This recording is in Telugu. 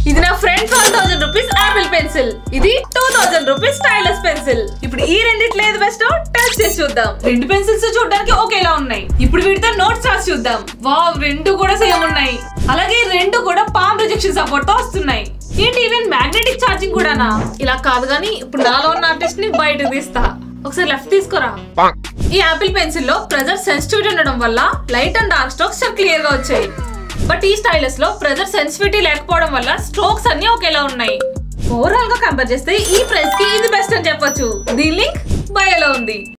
ఇది నా friend twelve thousand rupees Apple pencil ఇది two thousand rupees stylus pencil ఇప్పుడు ఈ రెండిట్లో ఏది బెస్ట్ టెస్ట్ చేసి చూద్దాం రెండు పెన్సిల్స్ చూడడానికి ఒకేలా ఉన్నాయి ఇప్పుడు వీటితో నోట్స్ రాసి చూద్దాం వావ్ రెండు కూడా సేమ్ ఉన్నాయి అలాగే రెండు కూడా పామ్ రిజెక్షన్ సపోర్ట్ తో వస్తున్నాయి ఏంటి ఈవెన్ మ్యాగ్నెటిక్ ఛార్జింగ్ కూడానా ఇలా కాదు కానీ ఇప్పుడు నాలో ఉన్న ఆర్టిస్ట్ ని బయటకు తీస్తా ఒకసారి లెఫ్ట్ తీసుకోరా ఈ యాపిల్ పెన్సిల్ లో ప్రెజర్ సెన్సిటివిటీ ఉండడం వల్ల లైట్ అండ్ డార్క్ స్ట్రోక్స్ చాలా క్లియర్ గా వచ్చాయి బట్ ఈ స్టైలస్ లో ప్రెజర్ సెన్సిటివిటీ లేకపోవడం వల్ల స్ట్రోక్స్ అన్ని ఒకేలా ఉన్నాయి ఓవరాల్ గా కంపేర్ చేస్తే ఈ ప్రైస్ కి ఇది బెస్ట్ అని చెప్పొచ్చు దీని లింక్ బయోలో ఉంది